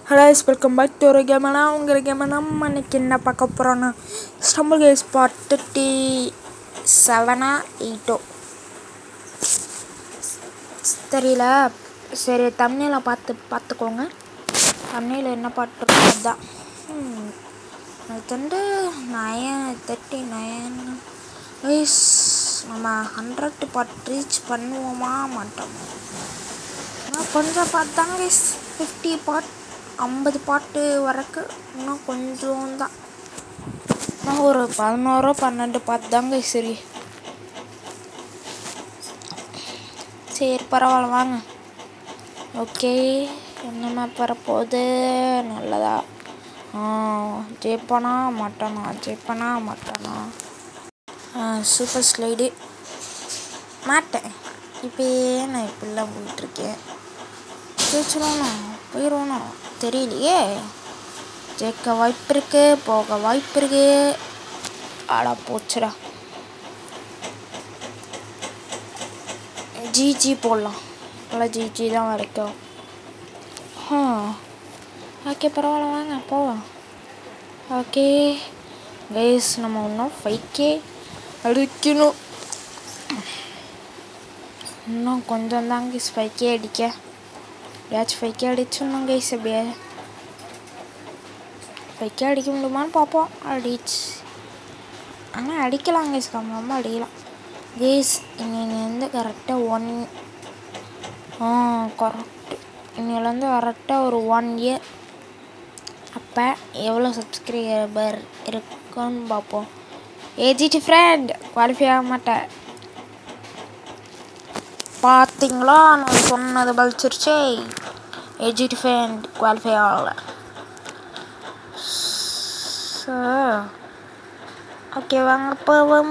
hello welcome back to ஒரு கேமனா உங்கள் கேம நம்ம இன்னைக்கு என்ன பார்க்க போகிறோன்னா ஸ்டம்பிள் கேஸ் பார்ட் தேர்ட்டி செவனா எயிட்டோ தெரியல சரி தமிழில் பார்த்து பார்த்துக்கோங்க தமிழில் என்ன பாட்டு அதுதான் ம், அது வந்து நயன் தேர்ட்டி நயன் வயஸ் நம்ம ஹண்ட்ரட் பார்ட் ரீச் பண்ணுவோமா மாட்டோமா ஆனால் கொஞ்சம் பார்த்து தாங்க ஃபிஃப்டி பாட் ஐம்பது பாட்டு வரக்கு இன்னும் கொஞ்சம் தான் இன்னும் ஒரு பதினோரோ பன்னெண்டு பாட்டு தாங்க சரி சரி பரவாயில்ல வாங்க ஓகே என்ன மேப் வரப்போகுது நல்லதா ஆ ஜெயிப்பனா மாட்டானா ஜெயிப்பனா மாட்டானா சூப்பர் ஸ்லைடு மாட்டேன் இப்பயே நான் இப்படிலாம் போயிட்டுருக்கேன் ஜெயிச்சிடணும் போயிடணும் தெரியலையே ஜெயிக்க வாய்ப்பு இருக்கு போக வாய்ப்பு இருக்கு ஆடா போச்சுடா ஜிஜி போடலாம் நல்லா ஜிஜி தான் வரைக்கும் ஆ ஓகே பரவாயில்ல வாங்க போவோம் ஓகே கைஸ் நம்ம இன்னும் ஃபைவ் கே அடிக்கணும் இன்னும் கொஞ்சம் தான் கைஸ் ஃபைவ் கே அடிக்க எப்படியாச்சும் ஃபைவ் கே அடிச்சிடணும் கைஸ் அப்படியே ஃபைவ் கே அடிக்க முடியுமான்னு பார்ப்போம் அடிச்சு ஆனால் அடிக்கலாம் கைஸ் கம்மியாக அடிக்கலாம் கைஸ் இன்னிலேருந்து கரெக்டாக ஒன் ஆ கரெக்ட் இன்னிலேருந்து கரெக்டாக ஒரு ஒன் இயர் அப்போ எவ்வளோ சப்ஸ்கிரைபர் இருக்குன்னு பார்ப்போம் ஏஜிடி ஃப்ரெண்ட் குவாலிஃபை ஆக மாட்டேன் பார்த்தீங்களா நான் சொன்னது பலிச்சிருச்சே ஏஜிடி ஃப்ரெண்ட் குவாலிஃபை ஆகலை ஸோ ஓகே வாங்க போவோம்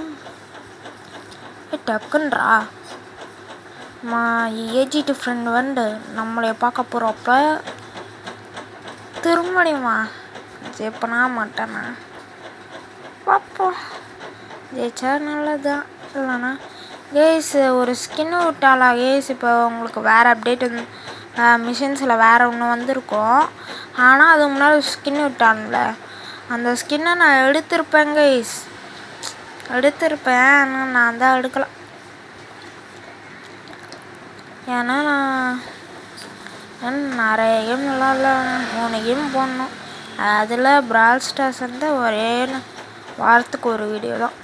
டக்குன்றா மா ஏஜிடி ஃப்ரெண்ட் வந்து நம்மளைய பார்க்க போகிறப்ப திரும்படியுமா ஜெயிப்பனா மாட்டேனா பார்ப்போம் ஜெயிச்சா நல்லதுதான் இல்லைனா கேஸ் ஒரு ஸ்கின் விட்டாலா கேஸ் இப்போ உங்களுக்கு வேறு அப்டேட் வந்து மிஷின்ஸில் வேறு ஒன்று வந்திருக்கும் ஆனால் அது முன்னாடி ஸ்கின் விட்டான்ல அந்த ஸ்கின்னை நான் எடுத்திருப்பேன் கைஸ் எடுத்திருப்பேன் ஆனால் நான் தான் எடுக்கலை ஏன்னா நான் நான் நிறைய கேம் விளாட்ல மூணு கேம் போடணும் அதில் பிரால் ஸ்டார்ஸ் வந்து ஒரே ந- வாரத்துக்கு ஒரு வீடியோ தான்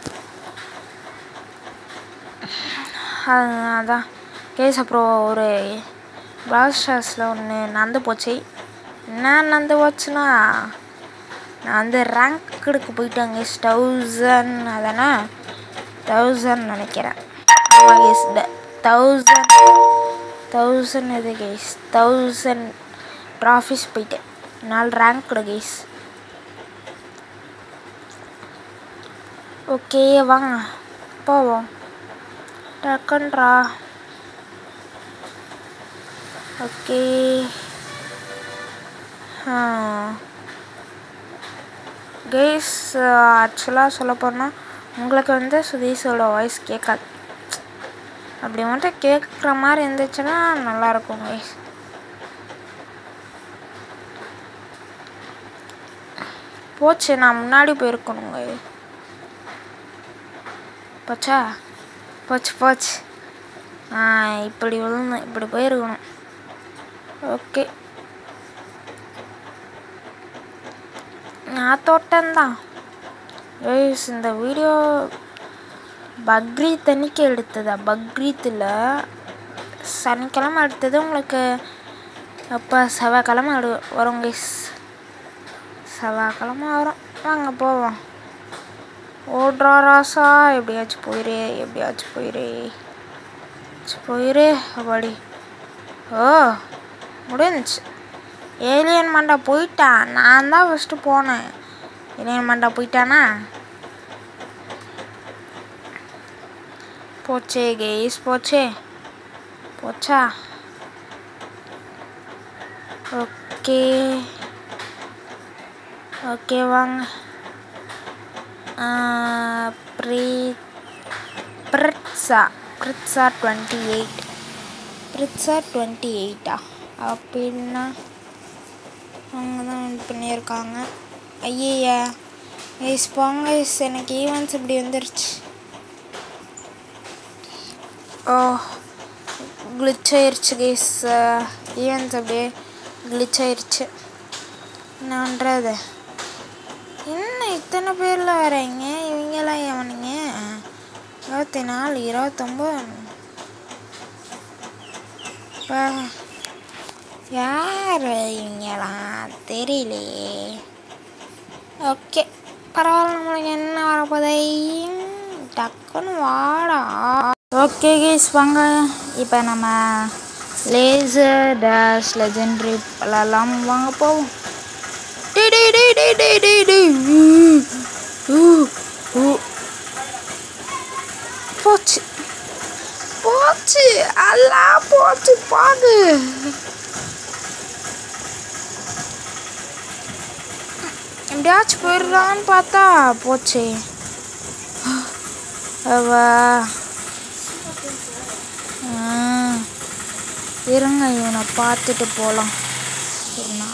அது அதான் கேஸ் அப்புறம் ஒரு பிரால் ஸ்டார்ஸில் ஒன்று நடந்து போச்சு என்ன நடந்து போச்சுன்னா நான் வந்து ரேங்க் எடுக்க போயிட்டேன் கேஸ் தௌசண்ட் அதானே தௌசண்ட் நினைக்கிறேன் ஆமாம் கேஸ் தௌசண்ட் தௌசண்ட் இது கேஸ் தௌசண்ட் ட்ராஃபிஸ் போயிட்டேன் நாலு ரேங்க் கேஸ் ஓகே வாங்க போவோம் டக்குன்றா ஓகே கேஸ் ஆக்சுவலாக சொல்ல போனால் உங்களுக்கு வந்து சுதீஷோட வாய்ஸ் கேட்காது அப்படி மட்டும் கேட்குற மாதிரி இருந்துச்சுன்னா நல்லாயிருக்கும் கைஸ் போச்சு நான் முன்னாடி போயிருக்கணுங்க போச்சா போச்சு போச்சு ஆ இப்படி விழுந்து இப்படி போயிருக்கணும் ஓகே நான் தோட்டம்தான் கைஸ் இந்த வீடியோ பக்ரீத் அன்னைக்கு எடுத்ததா பக்ரீத்தில் சனிக்கிழமை எடுத்தது உங்களுக்கு அப்போ செவ்வாய்க்கிழமை எடு வரும் கைஸ் செவ்வாய்க்கிழமை வரும் வாங்க போவோம் ஓடுறா ராசா எப்படியாச்சும் போயிரு எப்படியாச்சும் போயிரு ச்சு, போயிரு அப்படி ஓ முடிஞ்சுச்சு ஏலியன் மண்டா போயிட்டான் நான் தான் ஃபஸ்ட்டு போனேன் ஏலியன் மண்டா போயிட்டானா போச்சே கேஸ் போச்சே போச்சா ஓகே ஓகே வாங்க ப்ரீ பிரிட்ஸா பிரிட்ஸா டுவெண்ட்டி எயிட் பிரிட்ஸா டுவெண்ட்டி எயிட்டா அப்படின்னா கமெண்ட் பண்ணியிருக்காங்க ஐயா கைஸ் போங்க கைஸ் எனக்கு ஈவெண்ட்ஸ் இப்படி வந்துருச்சு ஓ கிளிச் ஆயிடுச்சு கைஸ் ஈவெண்ட்ஸ் அப்படியே கிளிச் ஆயிடுச்சு என்ன பண்ணுறது என்ன இத்தனை பேரில் வரீங்க இவங்கெல்லாம் எவனுங்க இருபத்தி நாலு இருபத்தொம்போது பா யார் இவங்கெல்லாம் தெரியலையே ஓகே பரவாயில்ல நம்மளுக்கு என்ன வரப்போதை டக்குன்னு வாடா ஓகே கேஸ் வாங்க இப்போ நம்ம லேசர் டேஷ் லெஜெண்ட்ரி விளாட்லாம் வாங்க போவோம் டே டே டே டே டே டே டே ஊ ஊ போச்சு போச்சு எல்லாம் போச்சு பாடு எப்படியாச்சும் போயிடலான்னு பார்த்தா போச்சே அவா ஆ, இருங்க இவனை பார்த்துட்டு போகலாம் ஒரு நாள்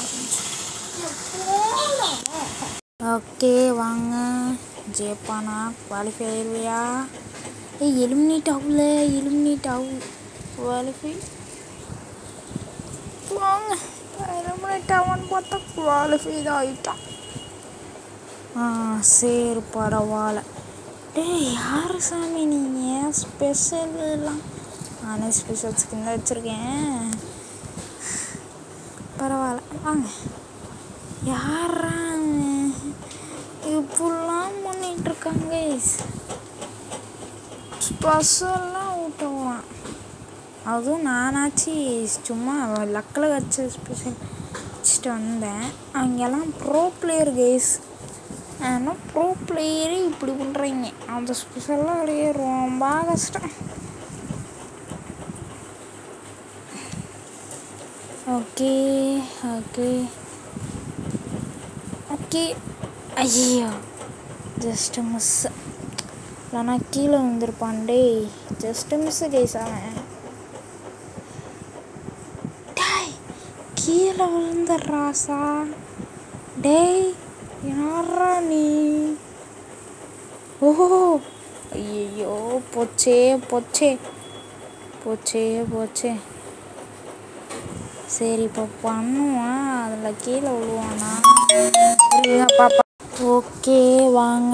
ஓகே வாங்க ஜெயப்பானா குவாலிஃபை ஆயிடுவியா ஏய் எலிமினேட் ஆகல எலிமினேட் ஆகும் குவாலிஃபை வாங்க எலிமினேட் ஆவான்னு பார்த்தா குவாலிஃபை தான் ஆகிட்டான் ஆ சரி பரவாயில்ல டேய் யார் சாமி நீங்கள் ஸ்பெஷல் எல்லாம் நானே ஸ்பெஷல் ஸ்கின் தான் வச்சுருக்கேன் பரவாயில்ல வாங்க யாரா இப்படிலாம் பண்ணிட்டு இருக்காங்க ஸ்பெஷல்லாம் ஊட்டுவான் அதுவும் நானாச்சு சும்மா லக்கில் வச்சு ஸ்பெஷல் வச்சுட்டு வந்தேன் அங்கெல்லாம் ப்ரோ பிளேயர் கேஸ் ஆனால் ப்ரோ பிளேயரே இப்படி பண்ணுறீங்க அந்த ஸ்பெஷலாக அப்படியே ரொம்ப கஷ்டம் ஓகே ஓகே ஓகே ஐயோ ஜஸ்ட் மிஸ் இல்லைனா கீழே வந்திருப்பான் டேய் ஜஸ்ட் மிஸ் கேஸ் அவன் டேய் கீழே விழுந்த ராசா டேய் யாரா நீ ஓ ஐயோ போச்சே போச்சே போச்சே போச்சே சரி இப்போ பண்ணுவான் அதில் கீழே விழுவானா இருங்க பாப்பா ஓகே வாங்க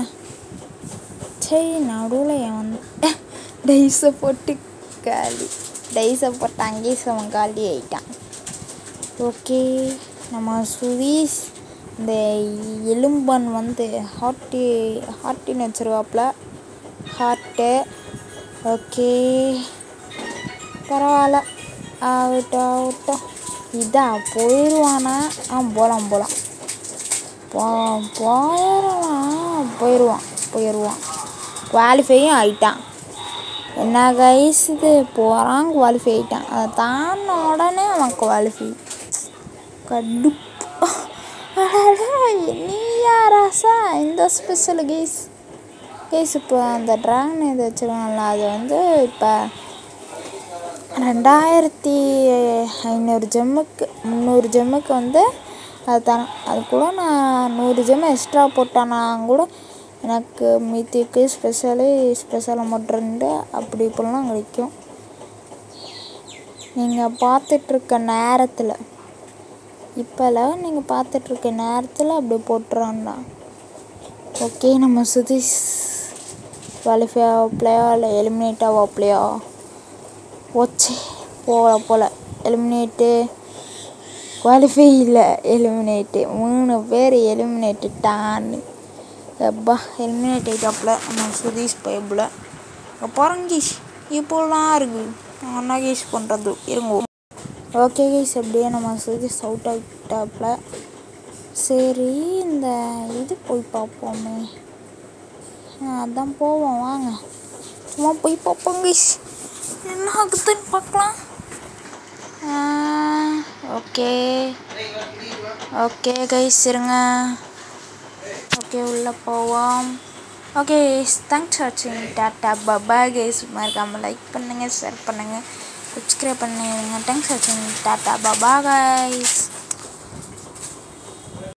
சரி நடுவில் என் வந்து டைஸை போட்டு காலி டைஸை போட்டு அங்கேயே அவன் காலி ஆயிட்டான் ஓகே நம்ம சுவீஸ் இந்த எலும்பன் வந்து ஹார்ட்டி ஹார்ட்டின்னு வச்சுருவாப்புல ஹார்ட்டு ஓகே பரவாயில்ல ஆகட்டும் ஆகட்டும் இதா போயிடுவானா ஆ போகலாம் போகலாம் போ போயிடலாம் போயிடுவான் போயிடுவான் குவாலிஃபையும் ஆயிட்டான் என்ன கைஸ் இது போகிறான் குவாலிஃபை ஆயிட்டான் அதை தாண்டின உடனே அவன் குவாலிஃபை கடுப்பு நீ யாராசா இந்த ஸ்பெஷல் கேஸ் கேஸ் இப்போ அந்த ட்ராகன் இது வச்சுருக்காங்கல்ல அது வந்து இப்போ ரெண்டாயிரத்தி ஐநூறு ஜெம்முக்கு முந்நூறு ஜெம்முக்கு வந்து அது தரேன் அது கூட நான் நூறு ஜெம் எக்ஸ்ட்ரா போட்டானா கூட எனக்கு மீத்திக்கு ஸ்பெஷலு ஸ்பெஷல் அமௌண்ட் ரெண்டு அப்படி இப்படிலாம் கிடைக்கும் நீங்கள் பார்த்துட்ருக்க நேரத்தில் இப்போல நீங்கள் பார்த்துட்ருக்க நேரத்தில் அப்படி போட்டுறான்டா ஓகே நம்ம சுதீஷ் குவாலிஃபை ஆகலையா இல்லை எலிமினேட் ஆகலையா போச்சு போகல போகல எலிமினேட்டு குவாலிஃபை இல்லை எலிமினேட்டு மூணு பேர் எலிமினேட்டுட்டான்னு எப்பா எலிமினேட் ஆகிட்டாப்புல நம்ம சுதீஷ் பைப்பில் அப்புறம் கீஷ் இப்போலாம் இருக்குது நான் என்ன கீஷ் பண்ணுறது இருங்க ஓகே கீஸ் அப்படியே நம்ம சுதீஷ் அவுட் ஆகிட்டாப்புல சரி இந்த இது போய் பார்ப்போமே ஆ, அதான் போவோம் வாங்க சும்மா போய் பார்ப்போம் கீஸ் என்ன ஆகுதுன்னு பார்க்கலாம் ஓகே ஓகே கைஸ் இருங்க ஓகே உள்ளே போவோம் ஓகே தேங்க்ஸ் வாட்சிங் டாட்டா பபா கைஸ் மறக்காமல் லைக் பண்ணுங்கள் ஷேர் பண்ணுங்கள் சப்ஸ்கிரைப் பண்ணிடுங்க தேங்க்ஸ் வாட்சிங் டாட்டா பபா கைஸ்